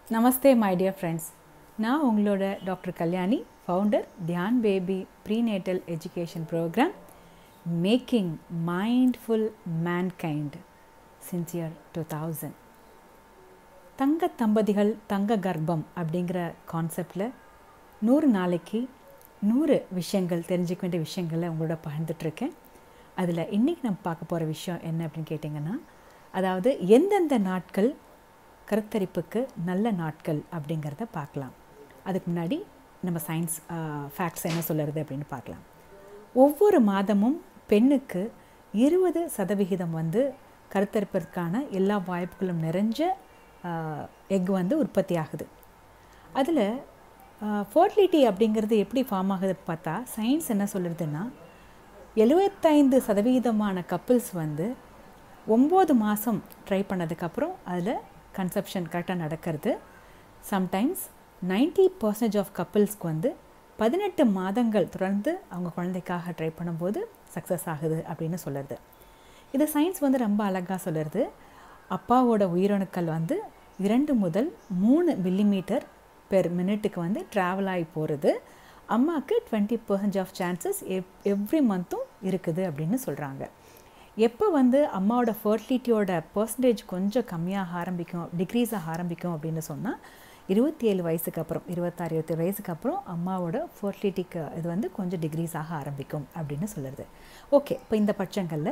Namaste my dear friends நான் உங்களோட doctor Kalyani founder Dhyan baby prenatal education program making mindful mankind since year two thousand தங்க தம்பதிகள் தங்க கர்ப்பம் அப்படிங்கிற கான்செப்டில் நூறு நாளைக்கு நூறு விஷயங்கள் தெரிஞ்சுக்க வேண்டிய விஷயங்களை உங்களோட பகிர்ந்துட்டுருக்கேன் அதில் இன்றைக்கி நம்ம பார்க்க போகிற விஷயம் என்ன அப்படின்னு கேட்டிங்கன்னா அதாவது எந்தெந்த நாட்கள் கருத்தரிப்புக்கு நல்ல நாட்கள் அப்படிங்கிறத பார்க்கலாம் அதுக்கு முன்னாடி நம்ம சயின்ஸ் ஃபேக்ட்ஸ் என்ன சொல்லுறது அப்படின்னு பார்க்கலாம் ஒவ்வொரு மாதமும் பெண்ணுக்கு இருபது சதவிகிதம் வந்து கருத்தரிப்பதற்கான எல்லா வாய்ப்புகளும் நிறைஞ்ச எக் வந்து உற்பத்தி ஆகுது அதில் ஃபர்டிலிட்டி அப்படிங்கிறது எப்படி ஃபார்ம் ஆகுதுன்னு பார்த்தா சயின்ஸ் என்ன சொல்லுறதுன்னா எழுபத்தைந்து சதவிகிதமான கப்புள்ஸ் வந்து ஒம்பது மாதம் ட்ரை பண்ணதுக்கப்புறம் அதில் கன்செப்ஷன் கரெக்டாக நடக்கிறது சம்டைம்ஸ் நைன்ட்டி பர்சன்டேஜ் ஆஃப் கப்புள்ஸ்க்கு வந்து பதினெட்டு மாதங்கள் தொடர்ந்து அவங்க குழந்தைக்காக ட்ரை பண்ணும்போது சக்ஸஸ் ஆகுது அப்படின்னு சொல்லுறது இது சயின்ஸ் வந்து ரொம்ப அழகாக சொல்லுறது அப்பாவோட உயிரணுக்கள் வந்து இரண்டு முதல் மூணு மில்லிமீட்டர் பெர் மினிட்டுக்கு வந்து ட்ராவல் ஆகி போகிறது அம்மாவுக்கு டுவெண்ட்டி பர்சன்ட் ஆஃப் சான்சஸ் எவ் எவ்ரி மந்த்தும் இருக்குது அப்படின்னு சொல்கிறாங்க எப்போ வந்து அம்மாவோட ஃபர்டிலிட்டியோட பர்சன்டேஜ் கொஞ்சம் கம்மியாக ஆரம்பிக்கும் டிக்ரீஸ் ஆக ஆரம்பிக்கும் அப்படின்னு சொன்னால் இருபத்தி ஏழு வயசுக்கு அப்புறம் இருபத்தாறு இருபத்தேழு வயசுக்கு அப்புறம் அம்மாவோட ஃபர்டிலிட்டிக்கு இது வந்து கொஞ்சம் டிக்ரீஸ் ஆக ஆரம்பிக்கும் அப்படின்னு சொல்லுறது ஓகே இப்போ இந்த பட்சங்களில்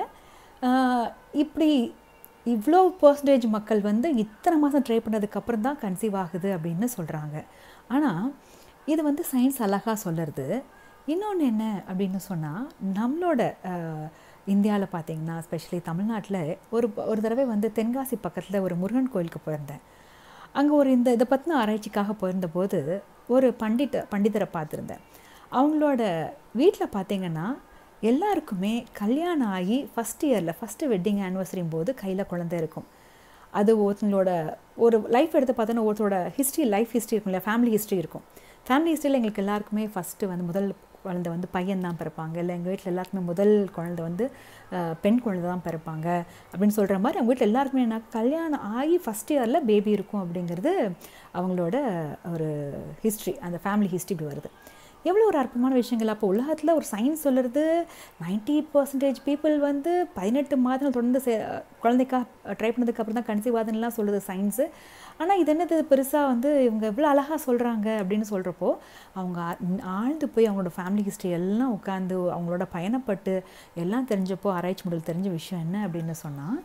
இப்படி இவ்வளோ பர்சன்டேஜ் மக்கள் வந்து இத்தனை மாதம் ட்ரை பண்ணதுக்கப்புறம் தான் கன்சீவ் ஆகுது அப்படின்னு சொல்கிறாங்க ஆனால் இது வந்து சயின்ஸ் அழகாக சொல்லுறது இன்னொன்று என்ன அப்படின்னு சொன்னால் நம்மளோட இந்தியாவில் பார்த்தீங்கன்னா ஸ்பெஷலி தமிழ்நாட்டில் ஒரு ஒரு தடவை வந்து தென்காசி பக்கத்தில் ஒரு முருகன் கோயிலுக்கு போயிருந்தேன் அங்கே ஒரு இந்த இதை பற்றின ஆராய்ச்சிக்காக போயிருந்தபோது ஒரு பண்டிட்ட பண்டிதரை பார்த்துருந்தேன் அவங்களோட வீட்டில் பார்த்தீங்கன்னா எல்லாருக்குமே கல்யாணம் ஆகி ஃபஸ்ட் இயரில் ஃபஸ்ட்டு வெட்டிங் ஆனிவர்சரியும் போது கையில் குழந்தை இருக்கும் அது ஒருத்தங்களோட ஒரு லைஃப் எடுத்து பார்த்தோன்னா ஒருத்தரோட ஹிஸ்ட்ரி லைஃப் ஹிஸ்ட்ரி இருக்கும் இல்லையா ஃபேமிலி ஹிஸ்ட்ரி இருக்கும் ஃபேமிலி ஹிஸ்ட்ரியில் எங்களுக்கு எல்லாருக்குமே ஃபஸ்ட்டு வந்து முதல் குழந்தை வந்து பையன் தான் பிறப்பாங்க இல்லை எங்கள் வீட்டில் எல்லாருக்குமே முதல் குழந்தை வந்து பெண் குழந்தை தான் பிறப்பாங்க அப்படின்னு சொல்கிற மாதிரி அவங்க வீட்டில் எல்லாருக்குமே என்ன கல்யாணம் ஆகி ஃபஸ்ட் இயரில் பேபி இருக்கும் அப்படிங்கிறது அவங்களோட ஒரு ஹிஸ்ட்ரி அந்த ஃபேமிலி ஹிஸ்ட்ரி இப்படி வருது எவ்வளோ ஒரு அற்புதமான விஷயங்கள் அப்போ உலகத்தில் ஒரு சயின்ஸ் சொல்கிறது நைன்ட்டி பர்சன்டேஜ் பீப்புள் வந்து பதினெட்டு மாதங்கள் தொடர்ந்து சே குழந்தைக்காக ட்ரை பண்ணதுக்கப்புறம் தான் கன்சீவ் ஆகுதுன்னெலாம் சொல்லுது சயின்ஸு ஆனால் இது என்னது பெருசாக வந்து இவங்க எவ்வளோ அழகாக சொல்கிறாங்க அப்படின்னு சொல்கிறப்போ அவங்க ஆழ்ந்து போய் அவங்களோட ஃபேமிலி ஹிஸ்ட்ரி எல்லாம் உட்காந்து அவங்களோட பயணப்பட்டு எல்லாம் தெரிஞ்சப்போ ஆராய்ச்சி முடியல் தெரிஞ்ச விஷயம் என்ன அப்படின்னு சொன்னால்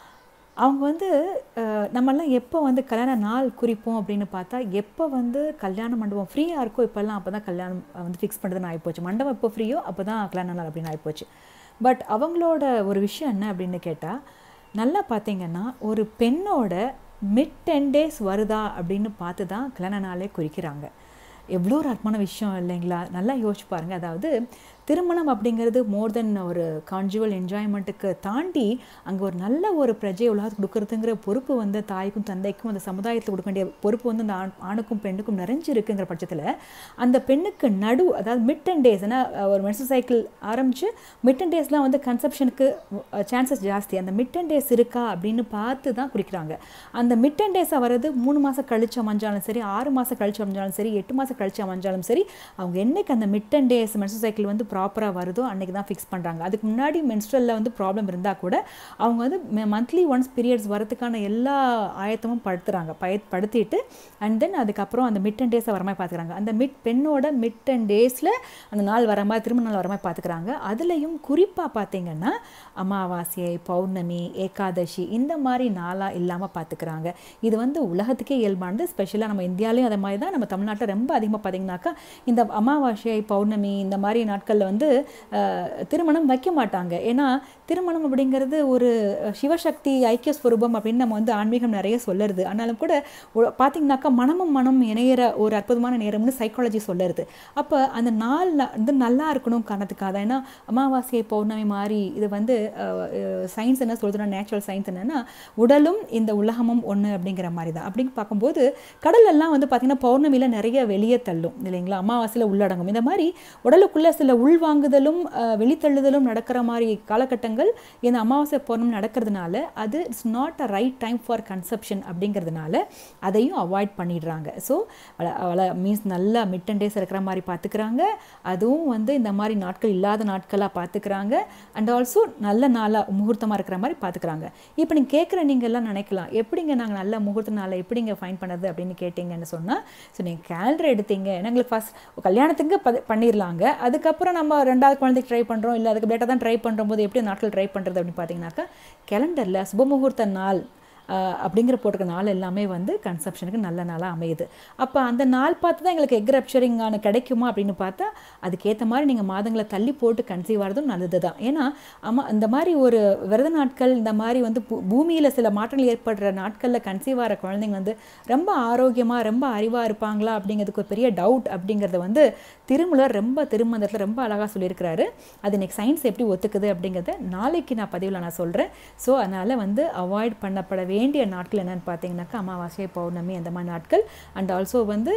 அவங்க வந்து நம்மெல்லாம் எப்போ வந்து கல்யாண நாள் குறிப்போம் அப்படின்னு பார்த்தா எப்போ வந்து கல்யாண மண்டபம் ஃப்ரீயாக இருக்கோ இப்போல்லாம் அப்போ தான் கல்யாணம் வந்து ஃபிக்ஸ் பண்ணுறதுன்னு ஆகிப்போச்சு மண்டபம் எப்போ ஃப்ரீயோ அப்போ தான் கல்யாண நாள் அப்படின்னு ஆகிப்போச்சு பட் அவங்களோட ஒரு விஷயம் என்ன அப்படின்னு கேட்டால் நல்லா பார்த்தீங்கன்னா ஒரு பெண்ணோட மிட் டென் டேஸ் வருதா அப்படின்னு பார்த்து தான் கல்யாண நாளே குறிக்கிறாங்க எவ்வளோ ஒரு அற்பமான விஷயம் இல்லைங்களா நல்லா யோசிச்சு பாருங்கள் அதாவது திருமணம் அப்படிங்கிறது மோர் தென் ஒரு கான்ஜுவல் என்ஜாய்மெண்ட்டுக்கு தாண்டி அங்கே ஒரு நல்ல ஒரு பிரஜை உலகத்துக்கு கொடுக்குறதுங்கிற பொறுப்பு வந்து தாய்க்கும் தந்தைக்கும் அந்த சமுதாயத்தில் கொடுக்க வேண்டிய பொறுப்பு வந்து அந்த ஆணுக்கும் பெண்ணுக்கும் நிறைஞ்சு இருக்குங்கிற பட்சத்தில் அந்த பெண்ணுக்கு நடு அதாவது மிட் டென் டேஸ் ஏன்னா ஒரு மென்சல் சைக்கிள் ஆரம்பித்து மிட் டென் டேஸ்லாம் வந்து கன்செப்ஷனுக்கு சான்சஸ் ஜாஸ்தி அந்த மிட் டென் டேஸ் இருக்கா அப்படின்னு பார்த்து தான் குறிக்கிறாங்க அந்த மிட் டென் டேஸாக வர்றது மூணு மாதம் கழிச்சு அமைஞ்சாலும் சரி ஆறு மாதம் கழிச்சு அமைஞ்சாலும் சரி எட்டு மாதம் கழிச்சு அமைஞ்சாலும் சரி அவங்க என்னைக்கு அந்த mid ten days menstrual cycle வந்து ப்ராப்பராக வருதோ அன்றைக்கி தான் ஃபிக்ஸ் பண்ணுறாங்க அதுக்கு முன்னாடி மென்ஸ்ட்ரலில் வந்து ப்ராப்ளம் இருந்தால் கூட அவங்க வந்து மந்த்லி ஒன்ஸ் பீரியட்ஸ் வரதுக்கான எல்லா ஆயத்தமும் படுத்துகிறாங்க பய படுத்திட்டு அண்ட் தென் அதுக்கப்புறம் அந்த மிட் டென் டேஸை வர மாதிரி பார்த்துக்கிறாங்க அந்த மிட் பெண்ணோட மிட் டென் டேஸில் அந்த நாள் வர மாதிரி திரும்ப நாள் வர மாதிரி பார்த்துக்கிறாங்க அதுலேயும் குறிப்பாக பார்த்தீங்கன்னா அமாவாசை பௌர்ணமி ஏகாதசி இந்த மாதிரி நாளாக இல்லாமல் பார்த்துக்கிறாங்க இது வந்து உலகத்துக்கே இயல்பானது ஸ்பெஷலாக நம்ம இந்தியாவிலையும் அதை மாதிரி தான் நம்ம தமிழ்நாட்டில் ரொம்ப அதிகமாக பார்த்தீங்கன்னாக்கா இந்த அமாவாசை பௌர்ணமி இந்த மாதிரி நாட்களில் வந்து திருமணம் வைக்க மாட்டாங்க ஏன்னா திருமணம் அப்படிங்கிறது ஒரு சிவசக்தி ஐக்கிய ஸ்வரூபம் அப்படின்னு நம்ம வந்து ஆன்மீகம் நிறைய சொல்லுறது ஆனாலும் கூட பார்த்தீங்கன்னாக்கா மனமும் மனம் இணையிற ஒரு அற்புதமான நேரம்னு சைக்காலஜி சொல்லுறது அப்போ அந்த நாள் வந்து நல்லா இருக்கணும் காரணத்துக்காக தான் ஏன்னா அமாவாசை பௌர்ணமி மாதிரி இது வந்து சயின்ஸ் என்ன சொல்றதுன்னா நேச்சுரல் சயின்ஸ் என்னன்னா உடலும் இந்த உலகமும் ஒன்று அப்படிங்கிற மாதிரி தான் அப்படின்னு பார்க்கும்போது கடலெல்லாம் வந்து பார்த்திங்கன்னா பௌர்ணமியில் நிறைய வெளியே தள்ளும் இல்லைங்களா அமாவாசையில் உள்ளடங்கும் இந்த மாதிரி உடலுக்குள்ளே சில உள் உள்வாங்குதலும் அஹ், வெளித்தள்ளுதலும் நடக்கிற மாதிரி காலகட்டங்கள் இந்த அமாவாசை பௌர்ணமி நடக்கிறதுனால அது it's not a right time for conception அப்படிங்கிறதுனால அதையும் அவாய்ட் பண்ணிடுறாங்க ஸோ மீன்ஸ் நல்லா மிட் அண்ட் டேஸ் இருக்கிற மாதிரி பார்த்துக்கிறாங்க அதுவும் வந்து இந்த மாதிரி நாட்கள் இல்லாத நாட்களாக பார்த்துக்கிறாங்க அண்ட் ஆல்சோ நல்ல நாளாக முகூர்த்தமாக இருக்கிற மாதிரி பார்த்துக்கிறாங்க இப்போ நீங்கள் கேட்குற நீங்கள் எல்லாம் நினைக்கலாம் எப்படிங்க நாங்கள் நல்ல முகூர்த்த நாளை எப்படிங்க ஃபைன் பண்ணது அப்படின்னு கேட்டிங்கன்னு சொன்னால் ஸோ நீங்கள் கேலண்டர் எடுத்தீங்க ஏன்னா எங்களுக்கு ஃபஸ்ட் கல்யாணத்துக்கு ப- பண்ணிடலாங்க அதுக்கப்புறம் நம்ம ரெண்டாவது குழந்தைக்கு ட்ரை பண்ணுறோம் இல்லை அதுக்கு லேட்டாக தான் ட்ரை பண்ணுற போது எப்படி நாட்கள் ட்ரை பண்ணுறது அப்படின்னு பார்த்தீங்கன்னாக்கா கேலண்டரில் சுபமுகூர்த்த நாள் ஆஹ் அப்படிங்கிற போட்டிருக்க நாள் எல்லாமே வந்து கன்சப்ஷனுக்கு நல்ல நாளாக அமையுது அப்போ அந்த நாள் பார்த்து தான் எங்களுக்கு எக் ரப்ஷரிங்கான கிடைக்குமா அப்படின்னு பார்த்தா அதுக்கேற்ற மாதிரி நீங்கள் மாதங்களை தள்ளி போட்டு கன்சீவ் ஆகிறதும் நல்லது தான் ஏன்னா ஆமாம் இந்த மாதிரி ஒரு விரத நாட்கள் இந்த மாதிரி வந்து பூமியில் சில மாற்றங்கள் ஏற்படுற நாட்களில் கன்சீவ் ஆகிற குழந்தைங்க வந்து ரொம்ப ஆரோக்கியமாக ரொம்ப அறிவாக இருப்பாங்களா அப்படிங்கிறதுக்கு ஒரு பெரிய டவுட் அப்படிங்கிறத வந்து திருமலர் ரொம்ப திருமந்தத்தில் ரொம்ப அழகாக சொல்லியிருக்கிறாரு அது இன்னைக்கு சயின்ஸ் எப்படி ஒத்துக்குது அப்படிங்கிறத நாளைக்கு நான் பதிவில் நான் சொல்கிறேன் ஸோ அதனால் வந்து அவாய்ட் பண்ணப்பட வேண்டிய நாட்கள் என்னென்னு பார்த்தீங்கன்னாக்கா அமாவாசை பௌர்ணமி அந்த மாதிரி நாட்கள் அண்ட் ஆல்சோ வந்து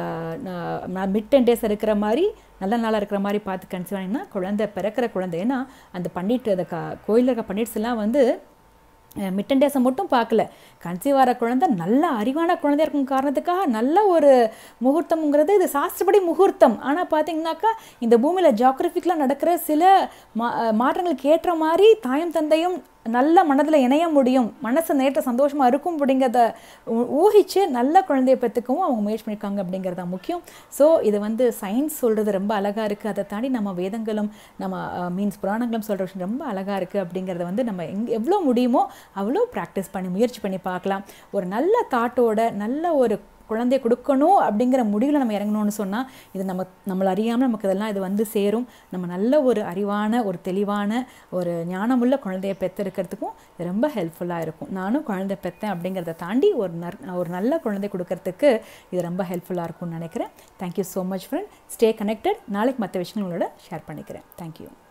மிட் டென் டேஸ் இருக்கிற மாதிரி நல்ல நாளாக இருக்கிற மாதிரி பார்த்து கன்சிடர் ஆனீங்கன்னா குழந்தை பிறக்கிற குழந்தை ஏன்னா அந்த பண்டிட் அந்த க கோயிலில் இருக்க பண்டிட்ஸ் எல்லாம் வந்து மிட்டன் டேஸை மட்டும் பார்க்கல கன்சீவ் ஆகிற குழந்தை நல்ல அறிவான குழந்தையா இருக்கும் காரணத்துக்காக நல்ல ஒரு முகூர்த்தம்ங்கிறது இது சாஸ்திரப்படி முகூர்த்தம் ஆனால் பார்த்தீங்கன்னாக்கா இந்த பூமியில் ஜாகிரபிக்கலாக நடக்கிற சில மா மாற்றங்களுக்கு ஏற்ற மாதிரி தாயும் தந்தையும் நல்ல மனதில் இணைய முடியும் மனசு நேற்று சந்தோஷமாக இருக்கும் அப்படிங்கிறத ஊ- ஊகிச்சு நல்ல குழந்தைய பெற்றுக்கவும் அவங்க முயற்சி பண்ணியிருக்காங்க அப்படிங்கிறது தான் முக்கியம் ஸோ இது வந்து சயின்ஸ் சொல்கிறது ரொம்ப அழகாக இருக்குது அதை தாண்டி நம்ம வேதங்களும் நம்ம மீன்ஸ் புராணங்களும் சொல்கிற விஷயம் ரொம்ப அழகாக இருக்குது அப்படிங்கிறத வந்து நம்ம எங் எவ்வளோ முடியுமோ அவ்வளோ ப்ராக்டிஸ் பண்ணி முயற்சி பண்ணி பார்க்கலாம் ஒரு நல்ல தாட்டோட நல்ல ஒரு குழந்தைய கொடுக்கணும் அப்படிங்கிற முடிவில் நம்ம இறங்கணும்னு சொன்னால் இது நம்ம நம்மளை அறியாமல் நமக்கு இதெல்லாம் இது வந்து சேரும் நம்ம நல்ல ஒரு அறிவான ஒரு தெளிவான ஒரு ஞானமுள்ள குழந்தைய பெற்றெடுக்கிறதுக்கும் இது ரொம்ப ஹெல்ப்ஃபுல்லாக இருக்கும் நானும் குழந்தை பெற்றேன் அப்படிங்கிறத தாண்டி ஒரு நர் ஒரு நல்ல குழந்தை கொடுக்கறதுக்கு இது ரொம்ப ஹெல்ப்ஃபுல்லாக இருக்கும்னு நினைக்கிறேன் thank you so much friend stay connected நாளைக்கு மற்ற விஷயங்களோட ஷேர் பண்ணிக்கிறேன் தேங்க்யூ